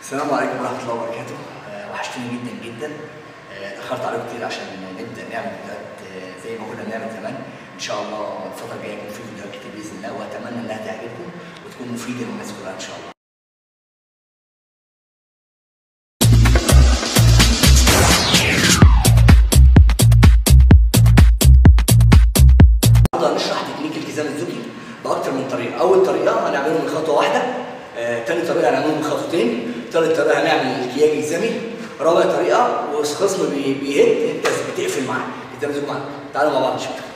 السلام عليكم ورحمة الله وبركاته آه، وحشتوني جدا جدا آه، اتأخرت عليكم كتير عشان نبدأ نعمل فيديوهات آه، زي ما كنا بنعمل زمان إن شاء الله الفترة الجاية يكون في فيديوهات كتير بإذن الله وأتمنى إنها تعجبكم وتكون مفيدة للناس كلها إن شاء الله النهارده هنشرح تكنيك الكيزان الزوجي باكتر من طريقه، اول طريقه هنعمله من خطوه واحده، آه، تاني طريقه هنعمله من خطوتين، تالت طريقه هنعمل الكياج الزمي، رابع طريقه والخصم بي- بيهد انت بتقفل معاه، الكيزان الزوجي معاه، تعالوا مع بعض نشوف